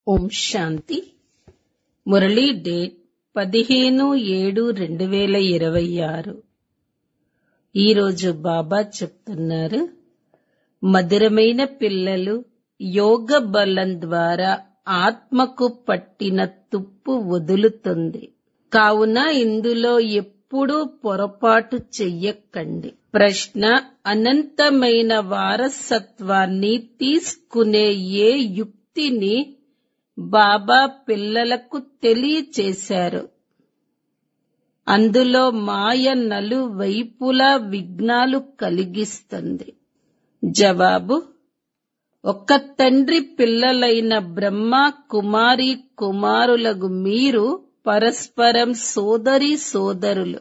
ఓం శాంతి Murali date పదిహేను ఏడు రెండు వేల ఇరవై ఆరు ఈరోజు బాబా చెప్తున్నారు మధురమైన పిల్లలు యోగ బలం ద్వారా ఆత్మకు పట్టిన తుప్పు వదులుతుంది కావున ఇందులో ఎప్పుడూ పొరపాటు చెయ్యకండి ప్రశ్న అనంతమైన వారసత్వాన్ని తీసుకునే ఏ యుక్తిని బాబా పిల్లలకు తెలియచేశారు అందులో మాయ నలువైపులా విఘ్నాలు కలిగిస్తుంది జవాబు ఒక్క తండ్రి పిల్లలైన బ్రహ్మ కుమారి కుమారులకు మీరు పరస్పరం సోదరి సోదరులు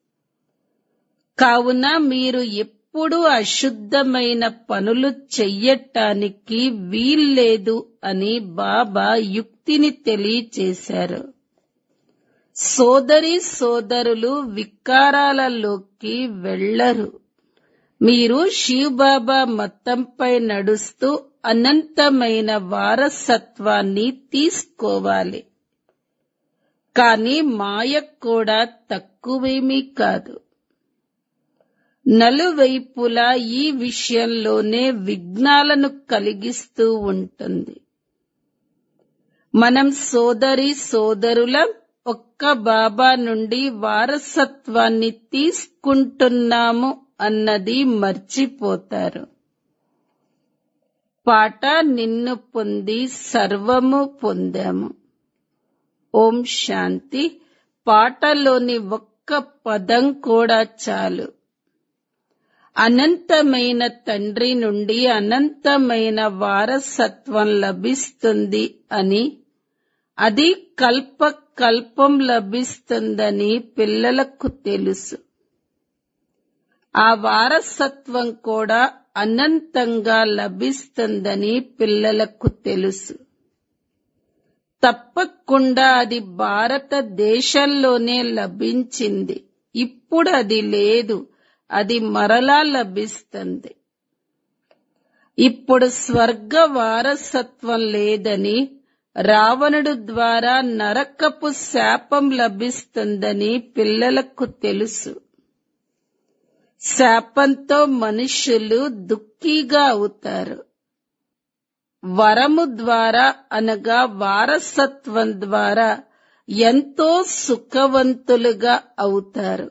కావున మీరు ఎప్పుడూ అశుద్ధమైన పనులు చెయ్యటానికి వీల్లేదు అని బాబా యుక్తిని తెలియచేశారు సోదరి సోదరులు వికారాలలోకి వెళ్లరు మీరు శివబాబా మతంపై నడుస్తూ అనంతమైన వారసత్వాన్ని తీసుకోవాలి కాని మాయ కూడా తక్కువేమీ కాదు నలువైపులా ఈ విషయంలోనే విఘ్నాలను కలిగిస్తూ ఉంటుంది మనం సోదరి సోదరులం ఒక్క బాబా నుండి వారసత్వాన్ని తీసుకుంటున్నాము అన్నది మర్చిపోతారు పాట నిన్ను పొంది సర్వము పొందాము ఓం శాంతి పాటలోని ఒక్క పదం కూడా చాలు అనంతమైన తండ్రి నుండి అనంతమైన వారసత్వం లభిస్తుంది అని అది కల్ప కల్పం లభిస్తుందని పిల్లలకు తెలుసు ఆ వారసత్వం కూడా అనంతంగా లభిస్తుందని పిల్లలకు తెలుసు తప్పకుండా అది భారతదేశంలోనే లభించింది ఇప్పుడు అది లేదు అది మరలా లభిస్తుంది ఇప్పుడు స్వర్గ వారసత్వం లేదని రావణుడు ద్వారా నరకపు శాపం లభిస్తుందని పిల్లలకు తెలుసు శాపంతో మనుషులు దుఃఖీగా అవుతారు వరము ద్వారా అనగా వారసత్వం ద్వారా ఎంతో సుఖవంతులుగా అవుతారు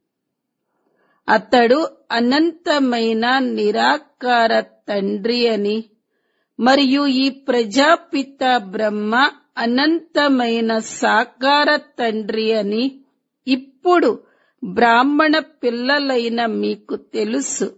అతడు అనంతమైన నిరాకార తండ్రి అని మరియు ఈ ప్రజాపిత బ్రహ్మ అనంతమైన సాకార తండ్రి అని ఇప్పుడు బ్రాహ్మణ పిల్లలైన మీకు తెలుసు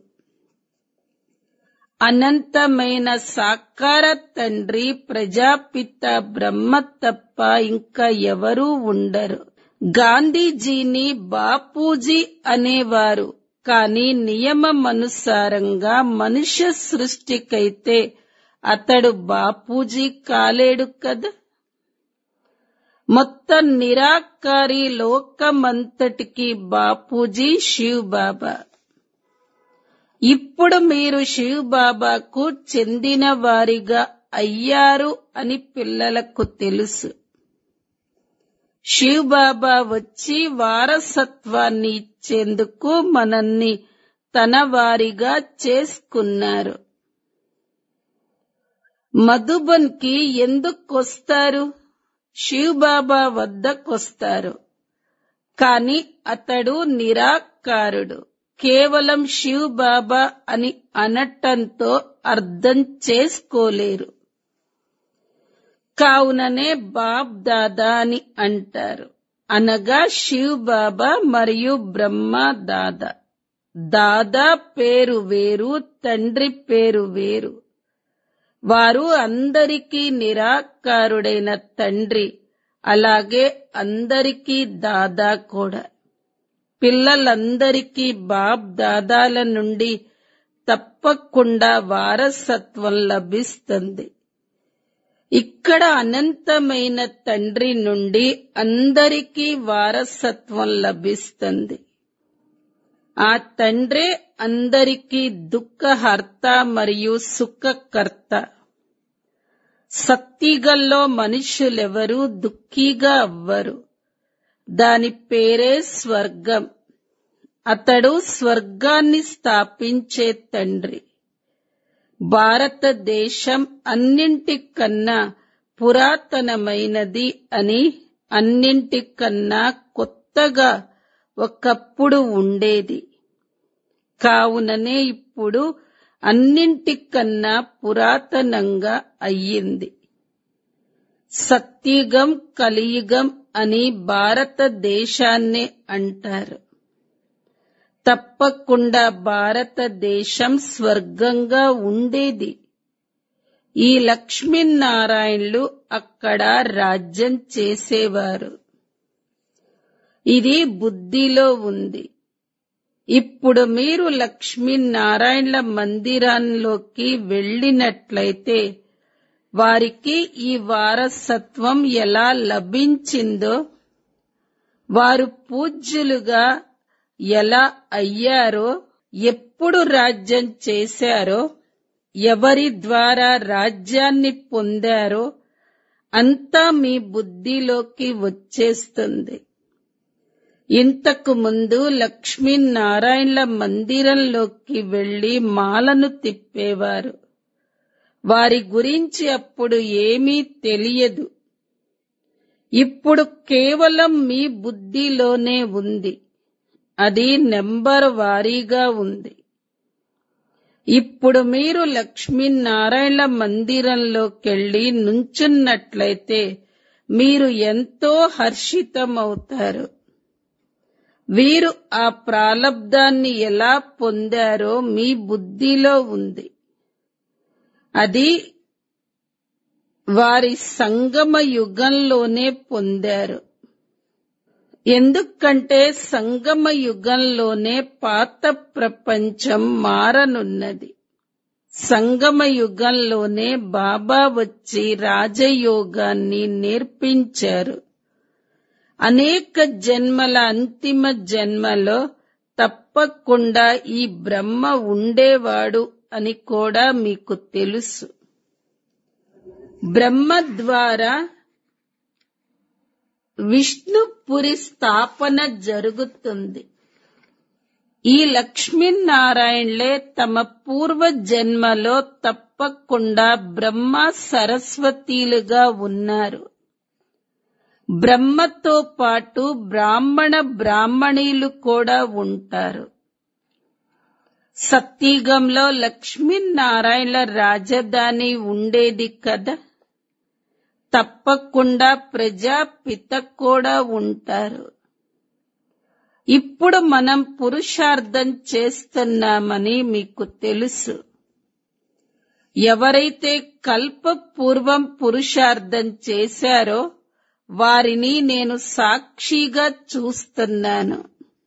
అనంతమైన సాకార తండ్రి ప్రజాపిత బ్రహ్మ తప్ప ఇంకా ఎవరూ ఉండరు గాంధీజీని బాపూజీ అనేవారు కానీ నియమమనుసారంగా మనుష్య సృష్టికైతే అతడు బాపూజీ కాలేడు కదా మొత్తం నిరాకారి లోకమంతటికి బాపూజీ శివ్ బాబా ఇప్పుడు మీరు శివ్ బాబాకు చెందిన వారిగా అయ్యారు అని పిల్లలకు తెలుసు శివ్ బాబా వచ్చి వారసత్వాన్ని ఇచ్చేందుకు మనల్ని తన వారిగా చేసుకున్నారు మధుబన్ కి ఎందుకొస్తారు శివ్ బాబా వద్దకొస్తారు కాని అతడు నిరాకారుడు కేవలం శివ్ బాబా అని అనటంతో అర్థం చేసుకోలేరు కావుననే బాబ్ దాదా అని అంటారు అనగా శివ్ బాబా మరియు బ్రహ్మ దాదా దాదా పేరు వేరు తండ్రి పేరు వేరు వారు అందరికీ నిరాకారుడైన తండ్రి అలాగే అందరికీ దాదా కూడా పిల్లలందరికీ బాబ్ దాదాల నుండి తప్పకుండా వారసత్వం లభిస్తుంది ఇక్కడ అనంతమైన తండ్రి నుండి అందరికీ వారసత్వం లభిస్తుంది ఆ తండ్రే అందరికీ దుఃఖహర్త మరియు సుఖకర్త సత్తిగల్లో మనుష్యులెవరూ దుఃఖీగా అవ్వరు దాని పేరే స్వర్గం అతడు స్వర్గాన్ని స్థాపించే తండ్రి భారతదేశం అన్నింటికన్నా పురాతనమైనది అని అన్నింటికన్నా కొత్తగా ఒకప్పుడు ఉండేది కావుననే ఇప్పుడు అన్నింటికన్నా పురాతనంగా అయ్యింది సత్యుగం కలియుగం అని భారతదేశాన్నే అంటారు తప్పకుండా భారతదేశం స్వర్గంగా ఉండేది ఈ లక్ష్మీనారాయణులు అక్కడ రాజ్యం చేసేవారు ఇది బుద్ధిలో ఉంది ఇప్పుడు మీరు లక్ష్మీనారాయణల మందిరాల్లోకి వెళ్ళినట్లయితే వారికి ఈ వారసత్వం ఎలా లభించిందో వారు పూజ్యులుగా ఎలా అయ్యారో ఎప్పుడు రాజ్యం చేశారో ఎవరి ద్వారా రాజ్యాన్ని పొందారో అంతా మీ బుద్ధిలోకి వచ్చేస్తుంది ఇంతకు ముందు లక్ష్మీనారాయణల మందిరంలోకి వెళ్లి మాలను తిప్పేవారు వారి గురించి అప్పుడు ఏమీ తెలియదు ఇప్పుడు కేవలం మీ బుద్ధిలోనే ఉంది అది నెంబర్ వారీగా ఉంది ఇప్పుడు మీరు లక్ష్మీనారాయణ మందిరంలోకెళ్ళి నుంచున్నట్లయితే మీరు ఎంతో హర్షితమవుతారు వీరు ఆ ప్రాలబ్ధాన్ని ఎలా పొందారో మీ బుద్ధిలో ఉంది అది వారి సంగమ యుగంలోనే పొందారు ఎందుకంటే సంగమ యుగంలోనే పాత ప్రపంచం మారనున్నది సంగమ యుగంలోనే బాబా వచ్చి రాజయోగాన్ని నేర్పించారు అనేక జన్మల అంతిమ జన్మలో తప్పకుండా ఈ బ్రహ్మ ఉండేవాడు అని కూడా మీకు తెలుసు బ్రహ్మ ద్వారా విష్ణుపురి స్థాపన జరుగుతుంది ఈ లక్ష్మీనారాయణలే తమ పూర్వ జన్మలో తప్పకుండా బ్రహ్మ సరస్వతీలుగా ఉన్నారు బ్రహ్మతో పాటు బ్రాహ్మణ బ్రాహ్మణీలు కూడా ఉంటారు సత్యుగంలో లక్ష్మీనారాయణల రాజధాని ఉండేది కదా తప్పకుండా ప్రజాపిత కూడా ఉంటారు ఇప్పుడు మనం పురుషార్థం చేస్తున్నామని మీకు తెలుసు ఎవరైతే కల్ప పూర్వం పురుషార్థం చేశారో వారిని నేను సాక్షిగా చూస్తున్నాను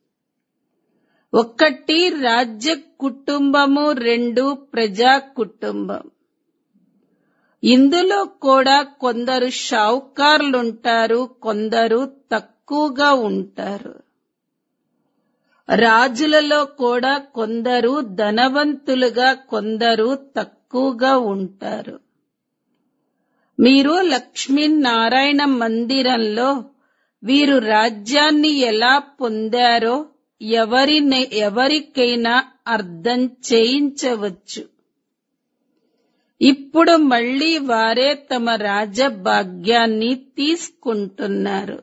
ఒకటి రాజ్య కుటుంబము రెండు ప్రజా కుటుంబం ఇందులో కూడా కొందరు షావుకారులుంటారు కొందరు తక్కువగా ఉంటారు రాజులలో కూడా కొందరు ధనవంతులుగా కొందరు తక్కువగా ఉంటారు మీరు లక్ష్మీనారాయణ మందిరంలో వీరు రాజ్యాన్ని ఎలా పొందారో ఎవరిని ఎవరికైనా అర్థం చేయించవచ్చు ఇప్పుడు మళ్ళీ వారే తమ రాజభాగ్యాన్ని తీసుకుంటున్నారు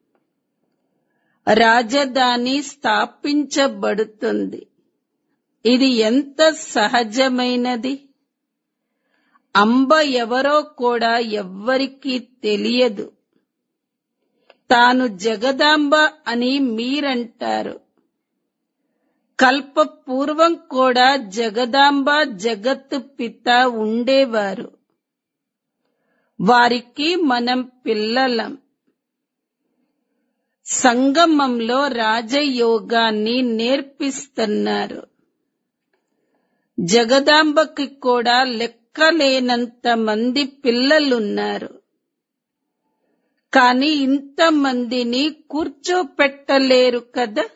రాజధాని స్థాపించబడుతుంది ఇది ఎంత సహజమైనది అంబ ఎవరో కూడా ఎవ్వరికీ తెలియదు తాను జగదాంబ అని మీరంటారు కల్ప పూర్వం కూడా జగదాంబ జగత్తు పిత ఉండేవారు వారికి మనం పిల్లలం సంగమంలో రాజయోగాన్ని నేర్పిస్తున్నారు జగదాంబకి కూడా లెక్కలేనంత మంది పిల్లలున్నారు కాని ఇంతమందిని కూర్చోపెట్టలేరు కదా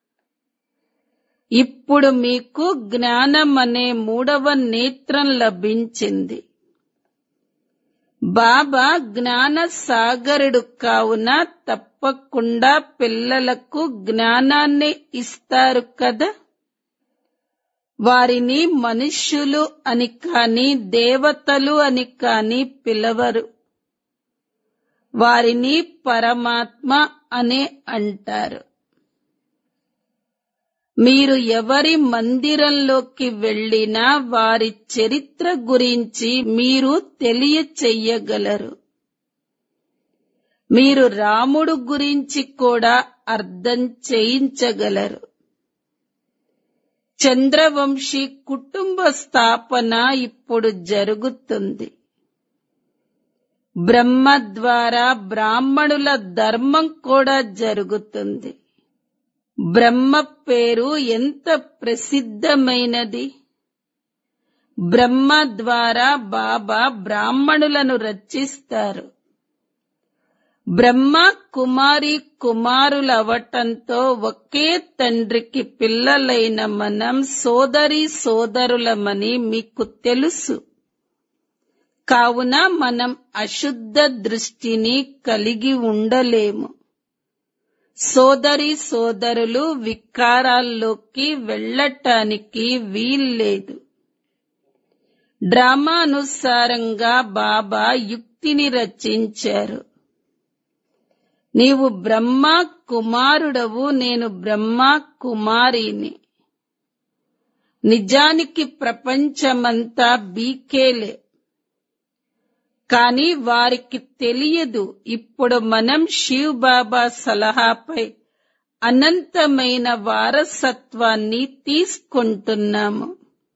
ఇప్పుడు మీకు జ్ఞానం అనే మూడవ నేత్రం లభించింది బాబా జ్ఞాన సాగరుడు కావున తప్పకుండా పిల్లలకు జ్ఞానాన్ని ఇస్తారు కదా వారిని మనుష్యులు అని కాని దేవతలు అని కాని పిలవరు వారిని పరమాత్మ అనే అంటారు మీరు ఎవరి మందిరంలోకి వెళ్ళినా వారి చరిత్ర గురించి మీరు తెలియచెయ్యగలరు మీరు రాముడు గురించి కూడా అర్థం చేయించగలరు చంద్రవంశీ కుటుంబ స్థాపన ఇప్పుడు జరుగుతుంది బ్రహ్మ ద్వారా బ్రాహ్మణుల ధర్మం కూడా జరుగుతుంది బ్రహ్మ పేరు ఎంత ప్రసిద్ధమైనది బ్రహ్మ ద్వారా బాబా బ్రాహ్మణులను రచిస్తారు బ్రహ్మ కుమారి కుమారులవటంతో ఒకే తండ్రికి పిల్లలైన మనం సోదరి సోదరులమని మీకు తెలుసు కావున మనం అశుద్ధ దృష్టిని కలిగి ఉండలేము సోదరి సోదరులు వికారాల్లోకి వెళ్ళటానికి వీల్లేదు డ్రామానుసారంగా బాబా యుక్తిని రచించారు నీవు బ్రహ్మ కుమారుడవు నేను బ్రహ్మ కుమారిని నిజానికి ప్రపంచమంతా బీకేలే కాని వారికి తెలియదు ఇప్పుడు మనం శివ్ బాబా సలహాపై అనంతమైన వారసత్వాన్ని తీసుకుంటున్నాము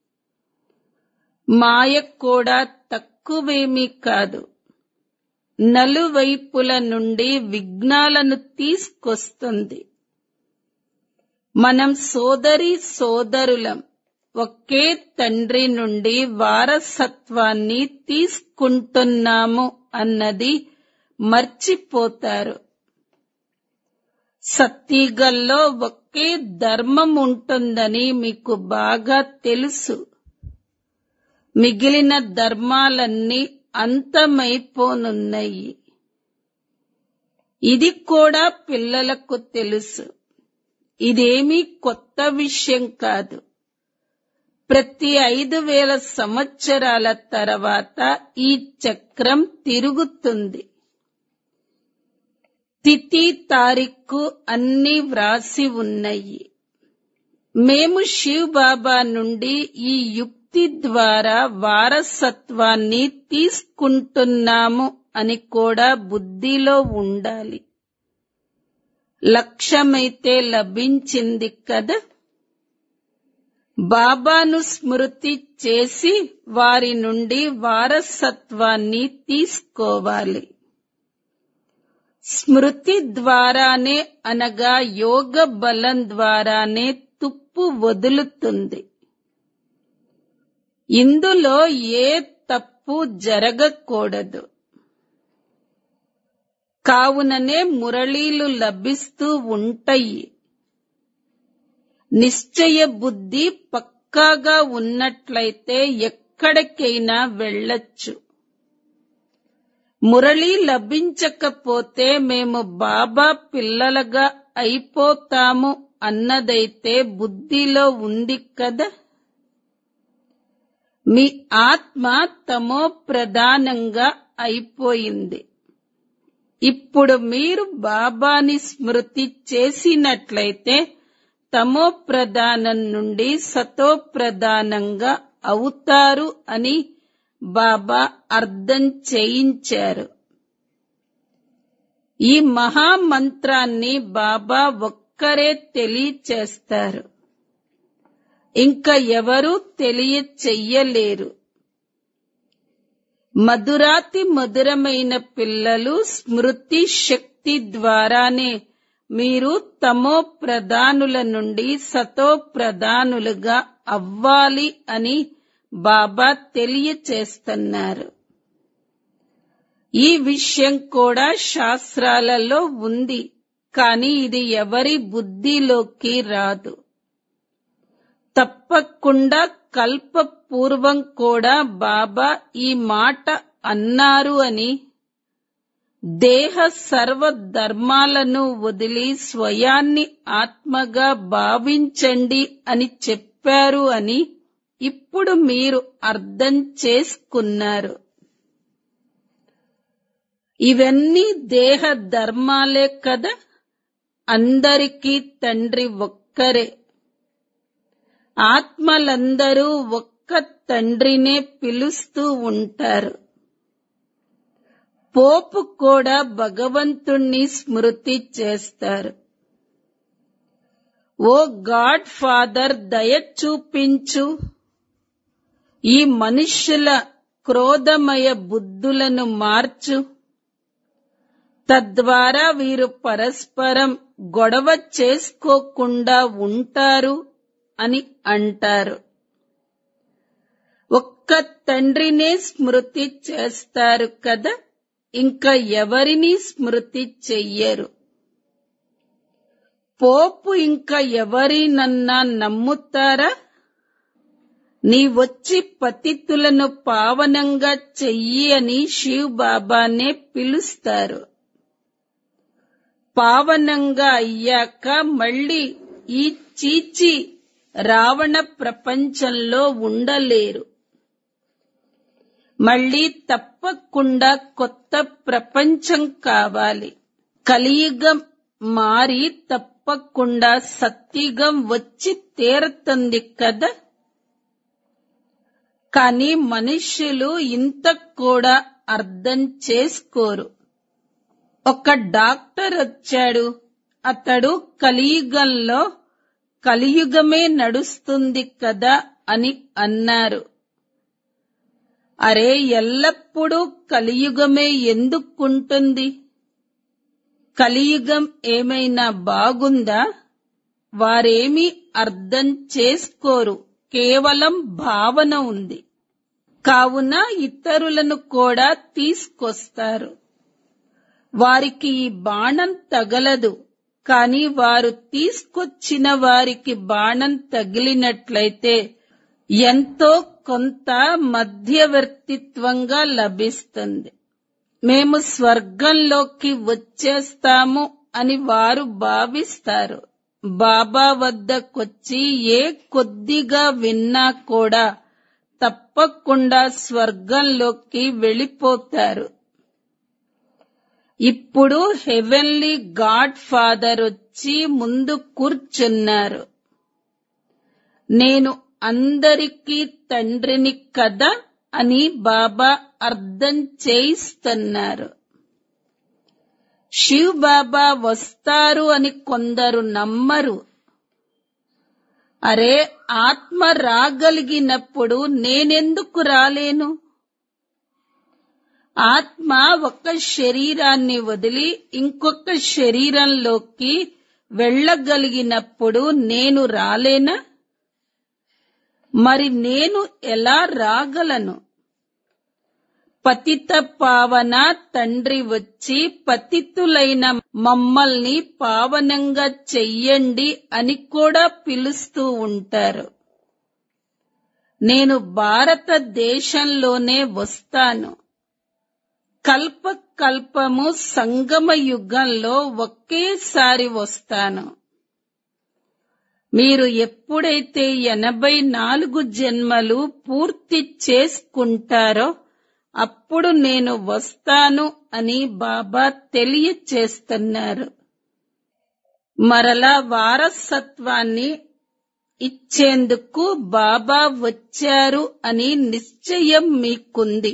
మాయ కూడా తక్కువేమీ కాదు నలువైపుల నుండి విఘ్నాలను తీసుకొస్తుంది మనం సోదరి సోదరులం ఒకే తండ్రి నుండి వారసత్వాన్ని తీసుకుంటున్నాము అన్నది మర్చిపోతారు సత్తిగల్లో ఒకే ధర్మం ఉంటుందని మీకు బాగా తెలుసు మిగిలిన ధర్మాలన్నీ అంతమైపోనున్నాయి ఇది కూడా పిల్లలకు తెలుసు ఇదేమీ కొత్త విషయం కాదు ప్రతి ఐదు వేల సంవత్సరాల తర్వాత ఈ చక్రం తిరుగుతుంది తిథి తారీఖు అన్ని వ్రాసి ఉన్నాయి మేము శివ్ బాబా నుండి ఈ యుక్తి ద్వారా వారసత్వాన్ని తీసుకుంటున్నాము అని కూడా బుద్ధిలో ఉండాలి లక్ష్యమైతే లభించింది కదా బాబాను స్మృతి చేసి వారి నుండి వారసత్వాన్ని తీసుకోవాలి స్మృతి ద్వారానే అనగా యోగ బలం ద్వారానే తుప్పు వదులుతుంది ఇందులో ఏ తప్పు జరగకూడదు కావుననే మురళీలు లభిస్తూ ఉంటాయి నిశ్చయ బుద్ధి పక్కాగా ఉన్నట్లయితే ఎక్కడికైనా వెళ్ళొచ్చు మురళి లభించకపోతే మేము బాబా పిల్లలుగా అయిపోతాము అన్నదైతే బుద్ధిలో ఉంది కదా మీ ఆత్మ తమో ప్రధానంగా అయిపోయింది ఇప్పుడు మీరు బాబాని స్మృతి చేసినట్లయితే తమో ప్రధానం నుండి సతో ప్రధానంగా అవుతారు అని బాబా అర్థం చేయించారు ఈ మహామంత్రాన్ని బాబా ఒక్కరే తెలియచేస్తారు ఇంకా ఎవరూ తెలియచెయ్యలేరు మధురాతి మధురమైన పిల్లలు స్మృతి శక్తి ద్వారానే మీరు తమో ప్రధానుల నుండి సతో ప్రధానులుగా అవ్వాలి అని బాబా తెలియచేస్తున్నారు ఈ విషయం కూడా శాస్త్రాలలో ఉంది కానీ ఇది ఎవరి బుద్ధిలోకి రాదు తప్పకుండా కల్ప పూర్వం కూడా బాబా ఈ మాట అన్నారు అని దేహ సర్వ ధర్మాలను వదిలి స్వయాన్ని ఆత్మగా భావించండి అని చెప్పారు అని ఇప్పుడు మీరు అర్థం చేసుకున్నారు ఇవన్నీ దేహ ధర్మాలే కదా అందరికీ తండ్రి ఒక్కరే ఆత్మలందరూ ఒక్క తండ్రినే పిలుస్తూ ఉంటారు పోపు కూడా భగవంతుణ్ణి స్మృతి చేస్తారు ఓ గాడ్ ఫాదర్ దయ చూపించు ఈ మనుష్యుల క్రోధమయ బుద్ధులను మార్చు తద్వారా వీరు పరస్పరం గొడవ చేసుకోకుండా ఉంటారు అని అంటారు ఒక్క తండ్రినే స్మృతి చేస్తారు కదా ఇంకా ఎవరిని స్మృతి చెయ్యరు పోపు ఇంకా ఎవరినన్నా నమ్ముతారా నీ వచ్చి పతితులను పావనంగా చెయ్యి అని శివ్ బాబానే పిలుస్తారు పావనంగా అయ్యాక మళ్ళీ ఈ చీచి రావణ ప్రపంచంలో ఉండలేరు మళ్ళీ తప్పకుండా కొత్త ప్రపంచం కావాలి కలియుగం మారి తప్పకుండా సత్యుగం వచ్చి తీరుతుంది కదా కానీ మనుష్యులు ఇంత కూడా అర్థం చేసుకోరు ఒక డాక్టర్ వచ్చాడు అతడు కలియుగంలో కలియుగమే నడుస్తుంది కదా అని అన్నారు అరే ఎల్లప్పుడూ కలియుగమే ఎందుకుంటుంది కలియుగం ఏమైనా బాగుందా వారేమీ అర్థం చేసుకోరు కేవలం భావన ఉంది కావున ఇతరులను కూడా తీసుకొస్తారు వారికి ఈ బాణం తగలదు కాని వారు తీసుకొచ్చిన వారికి బాణం తగిలినట్లయితే ఎంతో కొంత మధ్యవర్తిత్వంగా లభిస్తుంది మేము స్వర్గంలోకి వచ్చేస్తాము అని వారు భావిస్తారు బాబా వద్దకొచ్చి ఏ కొద్దిగా విన్నా కూడా తప్పకుండా స్వర్గంలోకి వెళ్ళిపోతారు ఇప్పుడు హెవెన్లీ గాడ్ ఫాదర్ వచ్చి ముందు కూర్చున్నారు నేను అందరికీ తండ్రిని కదా అని బాబా అర్థం చేయిస్తున్నారు శివ్ బాబా వస్తారు అని కొందరు నమ్మరు అరే ఆత్మ రాగలిగినప్పుడు నేనెందుకు రాలేను ఆత్మ ఒక శరీరాన్ని వదిలి ఇంకొక శరీరంలోకి వెళ్ళగలిగినప్పుడు నేను రాలేనా మరి నేను ఎలా రాగలను పతిత పావన తండ్రి వచ్చి పతితులైన మమ్మల్ని పావనంగా చెయ్యండి అని కూడా పిలుస్తూ ఉంటారు నేను భారతదేశంలోనే వస్తాను కల్ప కల్పము సంగమ యుగంలో ఒకేసారి వస్తాను మీరు ఎప్పుడైతే ఎనభై నాలుగు జన్మలు పూర్తి చేసుకుంటారో అప్పుడు నేను వస్తాను అని బాబా తెలియచేస్తున్నారు మరలా వారసత్వాన్ని ఇచ్చేందుకు బాబా వచ్చారు అని నిశ్చయం మీకుంది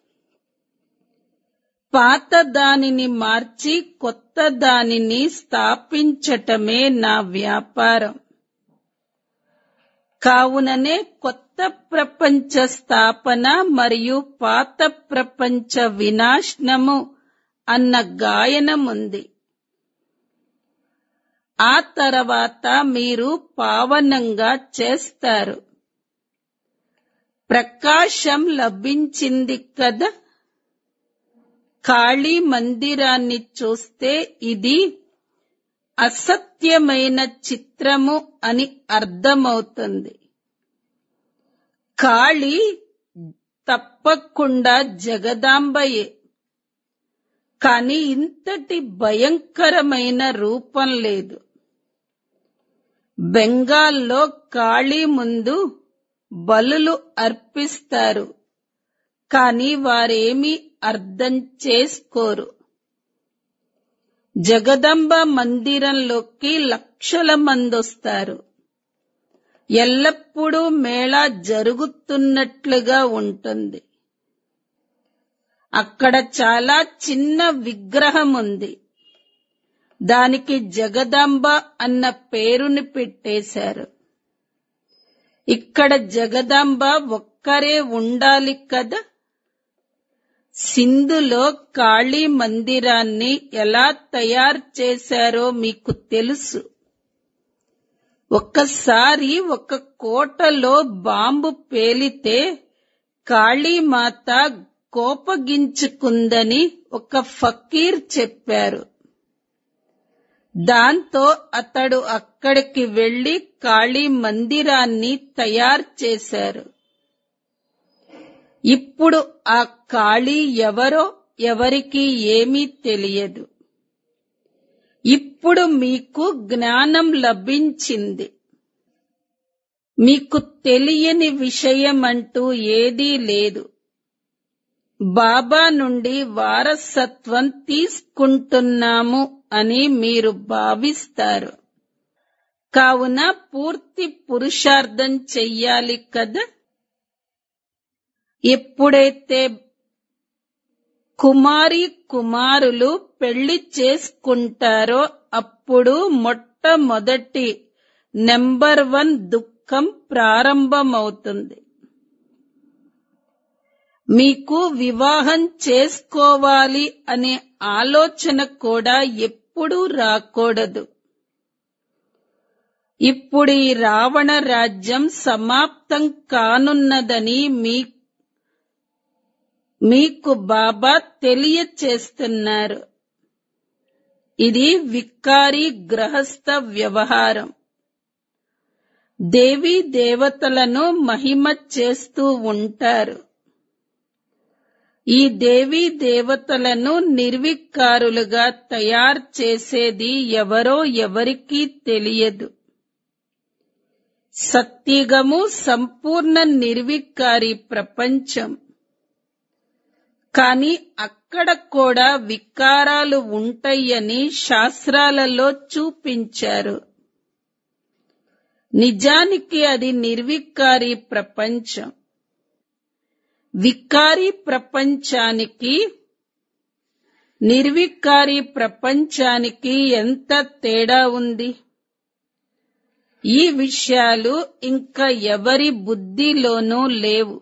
పాత దానిని మార్చి కొత్త దానిని స్థాపించటమే నా వ్యాపారం కావుననే కొత్త ప్రపంచ స్థాపన మరియు పాత ప్రపంచ వినాశనము అన్న గాయనముంది ఆ తర్వాత మీరు పావనంగా చేస్తారు ప్రకాశం లభించింది కదా ఖాళీ మందిరాన్ని చూస్తే ఇది అసత్యమైన చిత్రము అని అర్థమవుతుంది ఖాళీ తప్పకుండా జగదాంబయే కాని ఇంతటి భయంకరమైన రూపం లేదు బెంగాల్లో కాళీ ముందు బలులు అర్పిస్తారు కాని వారేమీ అర్థం చేసుకోరు జగదంబ మందిరంలోకి లక్షల మందొస్తారు ఎల్లప్పుడూ మేళా జరుగుతున్నట్లుగా ఉంటుంది అక్కడ చాలా చిన్న విగ్రహం ఉంది దానికి జగదాంబ అన్న పేరుని పెట్టేశారు ఇక్కడ జగదాంబ ఒక్కరే ఉండాలి కదా సింధులో కాళీ మందిరాన్ని ఎలా తయారు చేశారో మీకు తెలుసు ఒక్కసారి ఒక కోటలో బాంబు పేలితే కాళీమాత కోపగించుకుందని ఒక ఫకీర్ చెప్పారు దాంతో అతడు అక్కడికి వెళ్లి కాళీ మందిరాన్ని తయారు చేశారు ఇప్పుడు ఆ కాళీ ఎవరో ఎవరికి ఏమీ తెలియదు ఇప్పుడు మీకు జ్ఞానం లభించింది మీకు తెలియని విషయమంటూ ఏదీ లేదు బాబా నుండి వారసత్వం తీసుకుంటున్నాము అని మీరు భావిస్తారు కావున పూర్తి పురుషార్థం చెయ్యాలి కదా ఎప్పుడైతే కుమారి కుమారులు పెళ్లి చేసుకుంటారో అప్పుడు మొట్టమొదటి నెంబర్ వన్ దుఃఖం ప్రారంభమవుతుంది మీకు వివాహం చేసుకోవాలి అనే ఆలోచన కూడా ఎప్పుడూ రాకూడదు ఇప్పుడు ఈ రావణ రాజ్యం సమాప్తం కానున్నదని మీ మీకు బాబా తెలియచేస్తున్నారు ఇది వికారి గ్రహస్థ వ్యవహారం దేవీ దేవతలను మహిమ చేస్తూ ఉంటారు ఈ దేవీ దేవతలను నిర్వికారులుగా తయారు చేసేది ఎవరో ఎవరికీ తెలియదు సత్యుగము సంపూర్ణ నిర్వికారి ప్రపంచం కాని అక్కడ కూడా వికారాలు ఉంటాయని శాస్త్రాలలో చూపించారు నిజానికి అది నిర్వికారి ప్రపంచం వికారి ప్రపంచానికి నిర్వికారి ప్రపంచానికి ఎంత తేడా ఉంది ఈ విషయాలు ఇంకా ఎవరి బుద్ధిలోనూ లేవు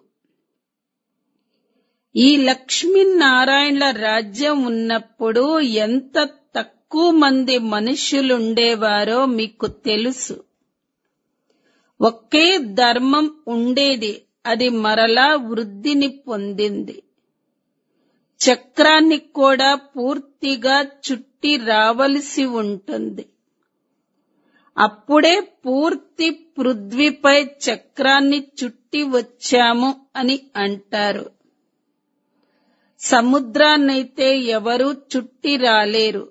ఈ లక్ష్మీనారాయణల రాజ్యం ఉన్నప్పుడు ఎంత తక్కువ మంది మనుషులుండేవారో మీకు తెలుసు ఒకే ధర్మం ఉండేది అది మరలా వృద్ధిని పొందింది చక్రాన్ని కూడా పూర్తిగా చుట్టి రావలసి ఉంటుంది అప్పుడే పూర్తి పృథ్వీపై చక్రాన్ని చుట్టి వచ్చాము అని అంటారు సముద్రాన్నైతే ఎవరూ చుట్టి రాలేరు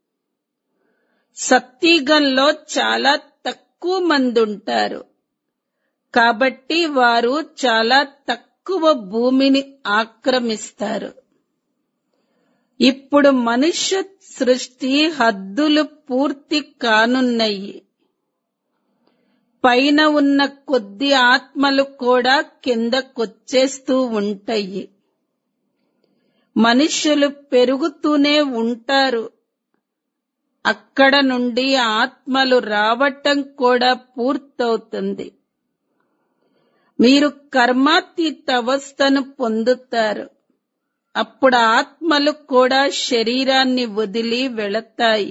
సత్యగంలో చాలా తక్కువ మంది ఉంటారు కాబట్టి వారు చాలా తక్కువ భూమిని ఆక్రమిస్తారు ఇప్పుడు మనుష్య సృష్టి హద్దులు పూర్తి కానున్నాయి పైన ఉన్న కొద్ది ఆత్మలు కూడా కిందకొచ్చేస్తూ ఉంటాయి మనుష్యులు పెరుగుతూనే ఉంటారు అక్కడ నుండి ఆత్మలు రావటం కూడా పూర్తవుతుంది మీరు కర్మాతీత అవస్థను పొందుతారు అప్పుడు ఆత్మలు కూడా శరీరాన్ని వదిలి వెళతాయి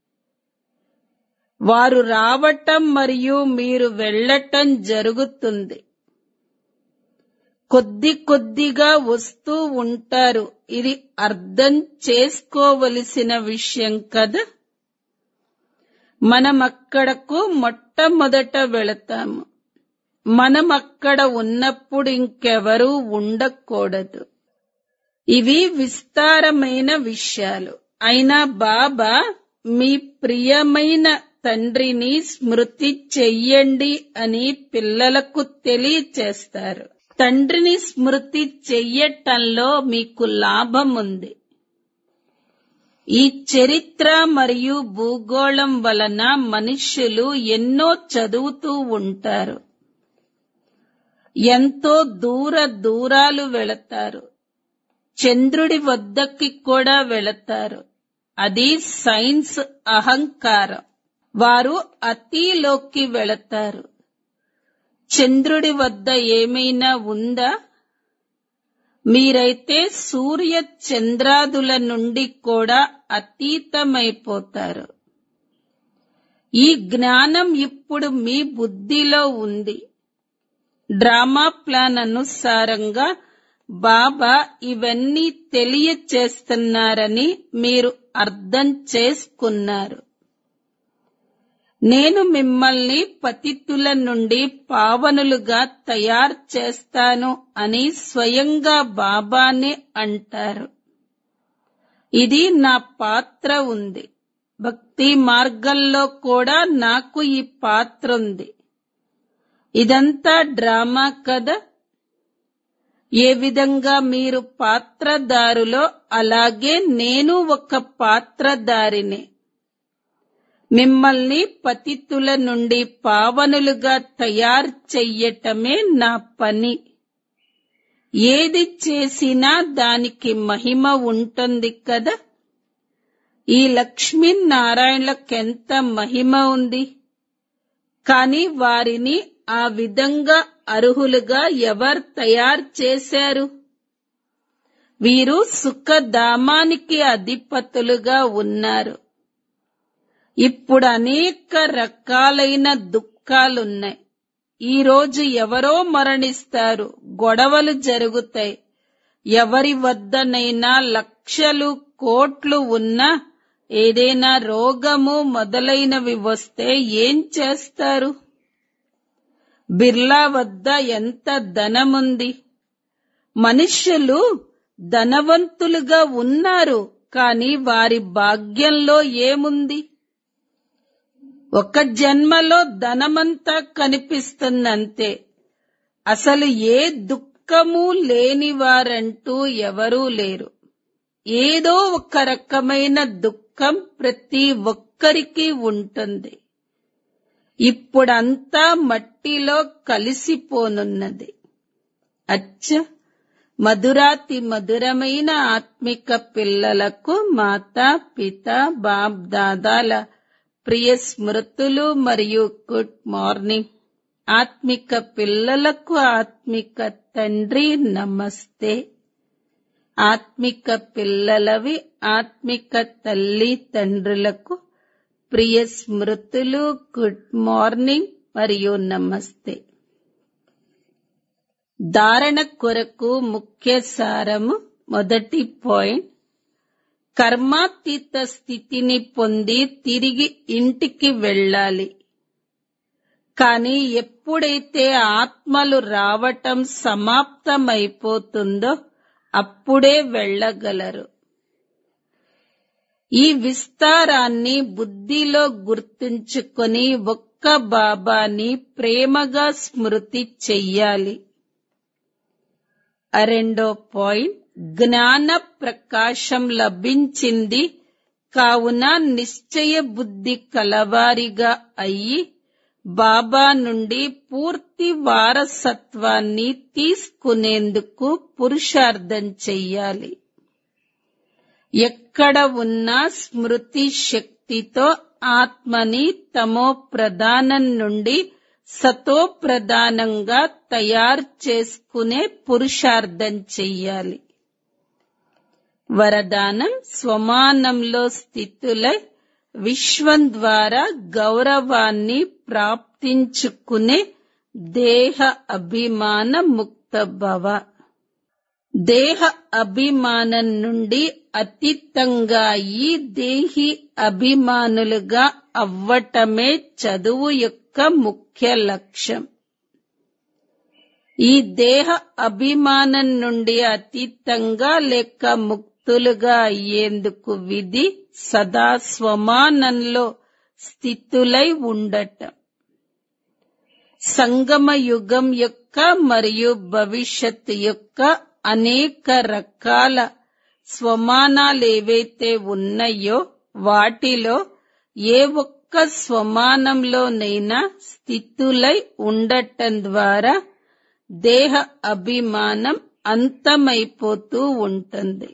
వారు రావటం మరియు మీరు వెళ్ళటం జరుగుతుంది కొద్ది కొద్దిగా వస్తూ ఉంటారు ఇది అర్థం చేసుకోవలసిన విషయం కదా మనం అక్కడకు మొట్టమొదట వెళతాము మనం అక్కడ ఉన్నప్పుడు ఇంకెవరూ ఉండకూడదు ఇవి విస్తారమైన విషయాలు అయినా బాబా మీ ప్రియమైన తండ్రిని స్మృతి చెయ్యండి అని పిల్లలకు తెలియచేస్తారు తండ్రిని స్మృతి చెయ్యటంలో మీకు లాభం ఉంది ఈ చరిత్ర మరియు భూగోళం వలన మనుష్యులు ఎన్నో చదువుతూ ఉంటారు ఎంతో దూర దూరాలు వెళతారు చంద్రుడి వద్దకి కూడా వెళతారు అది సైన్స్ అహంకారం వారు అతిలోకి వెళతారు చంద్రుడి వద్ద ఏమైనా ఉందా మీరైతే సూర్య చంద్రాదుల నుండి కూడా అతీతమైపోతారు ఈ జ్ఞానం ఇప్పుడు మీ బుద్ధిలో ఉంది డ్రామా ప్లాన్ అనుసారంగా బాబా ఇవన్నీ తెలియచేస్తున్నారని మీరు అర్థం చేసుకున్నారు నేను మిమ్మల్ని పతితుల నుండి పావనులుగా తయారు చేస్తాను అని స్వయంగా బాబానే అంటారు ఇది నా పాత్ర ఉంది భక్తి మార్గంలో కూడా నాకు ఈ పాత్ర ఉంది ఇదంతా డ్రామా కదా ఏ విధంగా మీరు పాత్రదారులో అలాగే నేను ఒక పాత్రదారిని మిమ్మల్ని పతితుల నుండి పావనులుగా తయారు చెయ్యటమే నా పని ఏది చేసినా దానికి మహిమ ఉంటుంది కదా ఈ లక్ష్మీనారాయణలకెంత మహిమ ఉంది కాని వారిని ఆ విధంగా అర్హులుగా ఎవరు తయారు చేశారు వీరు సుఖధామానికి అధిపతులుగా ఉన్నారు ఇప్పుడు అనేక రకాలైన దుఃఖాలున్నాయి ఈ రోజు ఎవరో మరణిస్తారు గొడవలు జరుగుతాయి ఎవరి వద్దనైనా లక్షలు కోట్లు ఉన్నా ఏదైనా రోగము మొదలైనవి వస్తే ఏం చేస్తారు బిర్లా వద్ద ఎంత ధనముంది మనుష్యులు ధనవంతులుగా ఉన్నారు కాని వారి భాగ్యంలో ఏముంది ఒక జన్మలో ధనమంతా కనిపిస్తుందంతే అసలు ఏ దుఃఖము లేనివారంటూ ఎవరూ లేరు ఏదో ఒక రకమైన దుఃఖం ప్రతి ఒక్కరికి ఉంటుంది ఇప్పుడంతా మట్టిలో కలిసిపోనున్నది అచ్చ మధురాతి మధురమైన ఆత్మిక పిల్లలకు మాతా పిత బాప్ దాదాల ప్రియ స్మృతులు మరియు గుడ్ మార్నింగ్ ఆత్మిక పిల్లలకు ఆత్మిక తండ్రి నమస్తే ఆత్మిక పిల్లలవి ఆత్మిక తల్లి తండ్రులకు ప్రియ స్మృతులు గుడ్ మార్నింగ్ మరియు నమస్తే ధారణ కొరకు ముఖ్య సారము మొదటి పాయింట్ కర్మాతీత స్థితిని పొంది తిరిగి ఇంటికి వెళ్ళాలి కానీ ఎప్పుడైతే ఆత్మలు రావటం సమాప్తమైపోతుందో అప్పుడే వెళ్ళగలరు ఈ విస్తారాన్ని బుద్ధిలో గుర్తుంచుకొని ఒక్క బాబాని ప్రేమగా స్మృతి చెయ్యాలి రెండో పాయింట్ జ్ఞాన ప్రకాశం లభించింది కావున నిశ్చయ బుద్ధి కలవారిగా అయ్యి బాబా నుండి పూర్తి వారసత్వాన్ని తీసుకునేందుకు పురుషార్థం చెయ్యాలి ఎక్కడ ఉన్నా స్మృతి శక్తితో ఆత్మని తమో ప్రధానం నుండి సతో ప్రధానంగా తయారు చేసుకునే పురుషార్థం చెయ్యాలి వరదానం స్వమానంలో స్థితులై విశ్వం ద్వారా గౌరవాన్ని ప్రాప్తించుకునే దేహ అభిమాన ముక్త భవ దేహ అభిమానం నుండి అతీతంగా ఈ దేహి అభిమానులుగా అవ్వటమే చదువు యొక్క ముఖ్య లక్ష్యం ఈ దేహ అభిమానం నుండి అతీతంగా లేక ముక్తులుగా అయ్యేందుకు విధి సదా స్వమానంలో స్థితులై ఉండటం సంగమ యుగం యొక్క మరియు భవిష్యత్ యొక్క అనేక రకాల స్వమానాలేవైతే ఉన్నాయో వాటిలో ఏ ఒక్క స్వమానంలోనైనా స్థితులై ఉండటం ద్వారా దేహ అభిమానం అంతమైపోతూ ఉంటుంది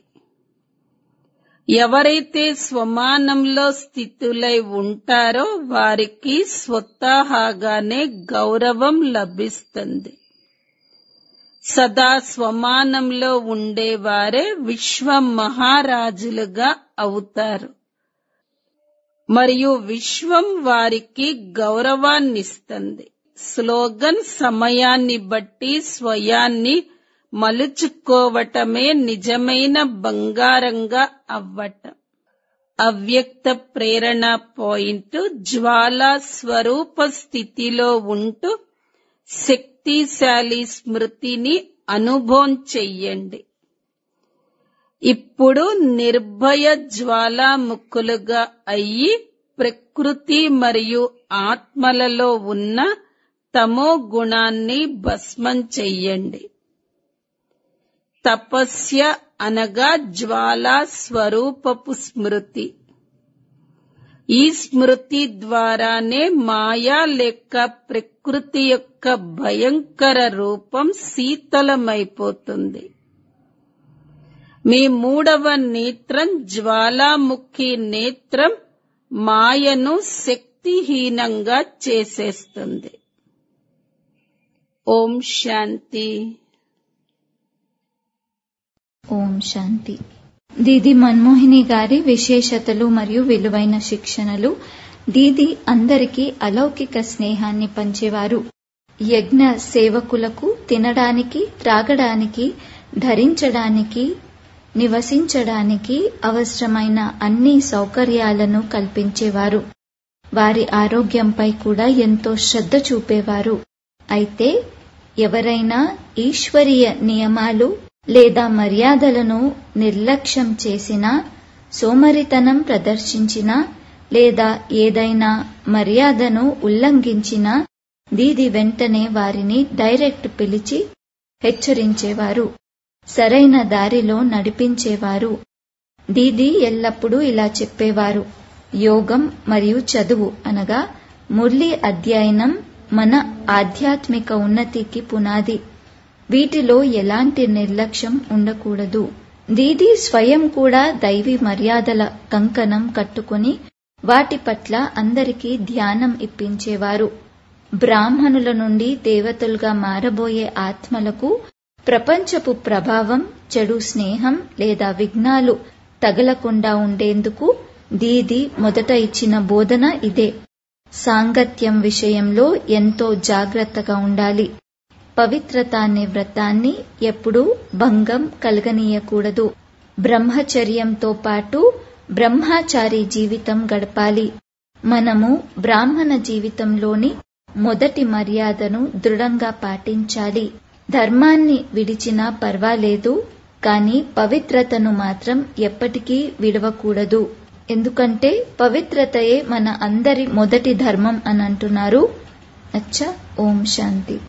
ఎవరైతే స్వమానంలో స్థితులై ఉంటారో వారికి స్వతహాగానే గౌరవం లభిస్తుంది సదా స్వమానంలో ఉండేవారే విశ్వ మహారాజులుగా అవుతారు మరియు విశ్వం వారికి గౌరవాన్నిస్తుంది స్లోగన్ సమయాన్ని బట్టి స్వయాన్ని మలుచుకోవటమే నిజమైన బంగారంగా అవ్వటం అవ్యక్త ప్రేరణ పాయింట్ జ్వాలా స్వరూప స్థితిలో ఉంటూ శక్తిశాలి స్మృతిని అనుభవం చెయ్యండి ఇప్పుడు నిర్భయ జ్వాలాముఖులుగా అయ్యి ప్రకృతి మరియు ఆత్మలలో ఉన్న తమో గుణాన్ని భస్మం చెయ్యండి తపస్య అనగా జ్వాలా స్వరూపపు స్మృతి ఈ స్మృతి ద్వారానే మాయా లేక ప్రకృతి యొక్క భయంకర రూపం శీతలమైపోతుంది మీ మూడవ నేత్రం జ్వాలాముఖి నేత్రం మాయను శక్తిహీనంగా చేసేస్తుంది ఓం శాంతి ఓం శాంతి దీది మన్మోహిని గారి విశేషతలు మరియు విలువైన శిక్షణలు దీది అందరికీ అలౌకిక స్నేహాన్ని పంచేవారు యజ్ఞ సేవకులకు తినడానికి త్రాగడానికి ధరించడానికి నివసించడానికి అవసరమైన అన్ని సౌకర్యాలను కల్పించేవారు వారి ఆరోగ్యంపై కూడా ఎంతో శ్రద్ధ చూపేవారు అయితే ఎవరైనా ఈశ్వరీయ నియమాలు లేదా మర్యాదలను నిర్లక్ష్యం చేసినా సోమరితనం ప్రదర్శించినా లేదా ఏదైనా మర్యాదను ఉల్లంఘించినా దీది వెంటనే వారిని డైరెక్ట్ పిలిచి హెచ్చరించేవారు సరైన దారిలో నడిపించేవారు దీది ఎల్లప్పుడూ ఇలా చెప్పేవారు యోగం మరియు చదువు అనగా మురళి అధ్యయనం మన ఆధ్యాత్మిక ఉన్నతికి పునాది వీటిలో ఎలాంటి నిర్లక్ష్యం ఉండకూడదు దీది స్వయం కూడా దైవీ మర్యాదల కంకణం కట్టుకుని వాటి పట్ల అందరికీ ధ్యానం ఇప్పించేవారు బ్రాహ్మణుల నుండి దేవతలుగా మారబోయే ఆత్మలకు ప్రపంచపు ప్రభావం చెడు స్నేహం లేదా విఘ్నాలు తగలకుండా ఉండేందుకు దీది మొదట ఇచ్చిన బోధన ఇదే సాంగత్యం విషయంలో ఎంతో జాగ్రత్తగా ఉండాలి పవిత్రత అనే వ్రతాన్ని ఎప్పుడూ భంగం కలగనీయకూడదు బ్రహ్మచర్యంతో పాటు బ్రహ్మచారి జీవితం గడపాలి మనము బ్రాహ్మణ జీవితంలోని మొదటి మర్యాదను దృఢంగా పాటించాలి ధర్మాన్ని విడిచినా పర్వాలేదు కానీ పవిత్రతను మాత్రం ఎప్పటికీ విడవకూడదు ఎందుకంటే పవిత్రతయే మన అందరి మొదటి ధర్మం అని అంటున్నారు అచ్చా ఓం శాంతి